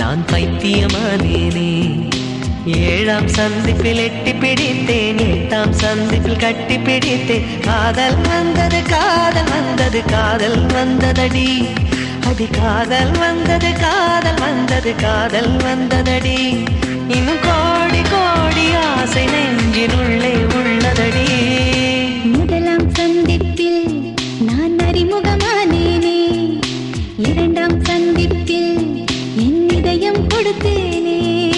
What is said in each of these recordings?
நான் பைத்தியமானேனே ஏழாம் சந்திப்பில் எட்டி பிடித்தேன் எட்டாம் சந்திப்பில் கட்டி பிடித்தேன் காதல் வந்தது காதல் வந்தது காதல் வந்ததடி அடி காதல் வந்தது காதல் வந்தது காதல் வந்ததடி இன்னும் கோடி கோடி ஆசை நெஞ்சினுள்ளே உள்ளதடி முதலாம் சந்திப்பில் நான் அறிமுகமானேனே இரண்டாம் சந்திப்பில் என் இதயம் கொடுத்தேனே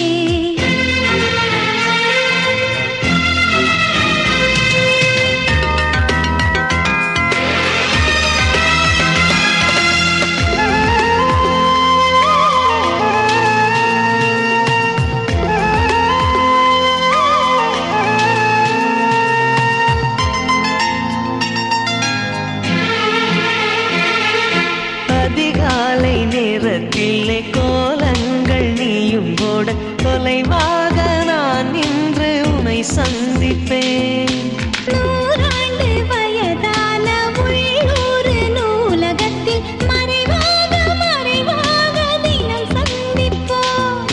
அதிகாலை நேரத்திலே கோலங்கள் நீயும் போட தொலைவாக நான் நின்று உனை சந்திப்பேன் நூறாண்டு வயதான உள்ளூர் நூலகத்தில் மறைவாக மறைவாக தினம் சந்திப்போம்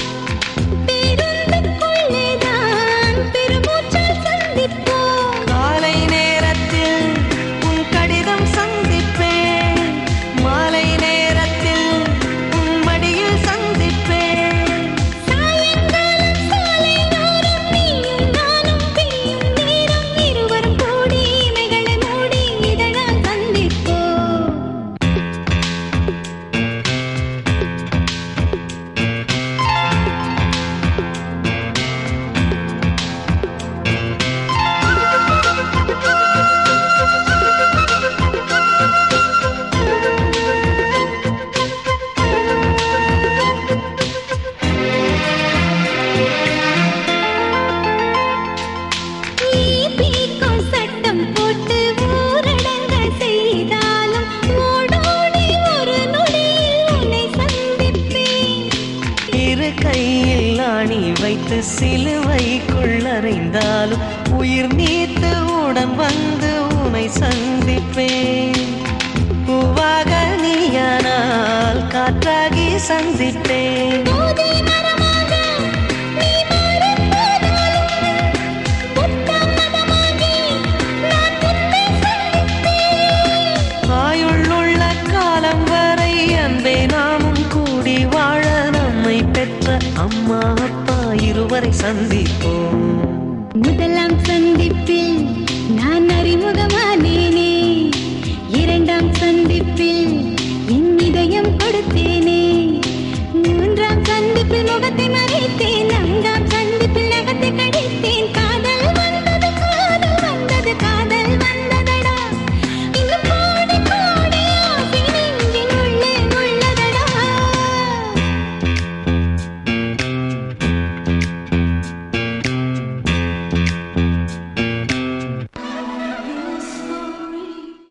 பேருந்துக்குள்ளேதான் பெருமூச்சால் சந்திப்போம் காலை நேரத்தில் உன் கடிதம் சந்திப்பேன் மாலை நேரத்தில் உன் மடியில் சந்திப்பேன் சாயங்காலம் சாலையோரம் நீயும் நானும் பிரியும் நேரம் இருவரும் கூடி இமைகளை மூடி இதழால் சந்திப்போம் ஈபிக்கும் சட்டம் போட்டு ஊரடங்க செய்தாலும் ஓடோடி ஒரு நொடியில் உன்னை சந்திப்பேன் இரு கையில் ஆணி வைத்து சிலுவைக்குள் அறைந்தாலும் உயிர் நீத்து உடன் வந்து உனை சந்திப்பேன் பூவாக நீயானால் காற்றாகி சந்திப்பேன் போதை மரமாக நீ மாறிப் போனாலும் புத்தம் மதமாகி நான் உன்னை சந்திப்பேன் ஆயுள்ளுள்ள காலம் வரை அன்பே நாமும் கூடி வாழ நம்மை பெற்ற அம்மா அப்பா இருவரை சந்திப்போம் முதலாம் சந்திப்பில் நான் அறிமுகமானேனே இரண்டாம் சந்திப்பில் என் இதயம் கொடுத்தேனே மூன்றாம் சந்திப்பில் முகத்தை மறை